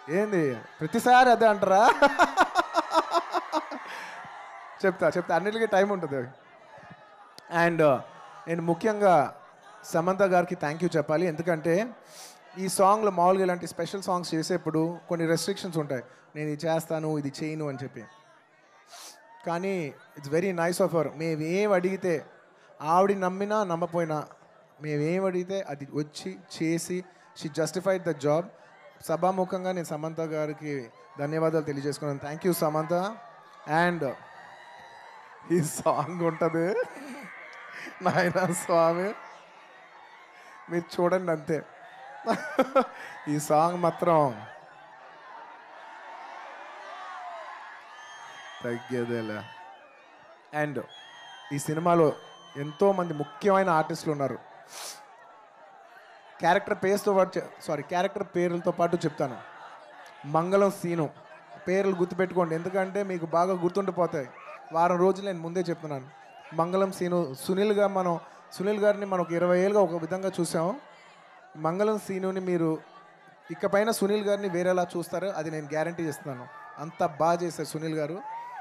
ఏంది ప్రతిసారి అదే అంటారా చెప్తా చెప్తా అన్నిటికీ టైం ఉంటుంది అండ్ నేను ముఖ్యంగా సమంత గారికి థ్యాంక్ యూ చెప్పాలి ఎందుకంటే ఈ సాంగ్లో మామూలుగా ఇలాంటి స్పెషల్ సాంగ్స్ చేసేప్పుడు కొన్ని రెస్ట్రిక్షన్స్ ఉంటాయి నేను ఇది చేస్తాను ఇది చేయను అని చెప్పి కానీ it's very nice of our మేము ఏం అడిగితే ఆవిడ నమ్మినా నమ్మపోయినా మేము ఏం అడిగితే అది వచ్చి చేసి షీ జస్టిఫైడ్ ద జాబ్ సభాముఖంగా నేను సమంత గారికి ధన్యవాదాలు తెలియజేసుకున్నాను థ్యాంక్ యూ సమంత అండ్ ఈ సాంగ్ ఉంటుంది నాయన స్వామి మీరు చూడండి అంతే ఈ సాంగ్ మాత్రం తగ్గేదేలే అండ్ ఈ సినిమాలో ఎంతో మంది ముఖ్యమైన ఆర్టిస్టులు ఉన్నారు క్యారెక్టర్ పేరుతో పాటు సారీ క్యారెక్టర్ పేర్లతో పాటు చెప్తాను మంగళం సీను పేర్లు గుర్తుపెట్టుకోండి ఎందుకంటే మీకు బాగా గుర్తుండిపోతాయి వారం రోజులు నేను ముందే చెప్తున్నాను మంగళం సీను సునీల్ గారు మనం సునీల్ గారిని మనం ఒక ఇరవై ఏళ్ళుగా ఒక విధంగా చూసాము మంగళం సీనుని మీరు ఇకపైన సునీల్ గారిని వేరేలా చూస్తారు అది నేను గ్యారంటీ చేస్తున్నాను అంత బాగా చేశారు సునీల్ గారు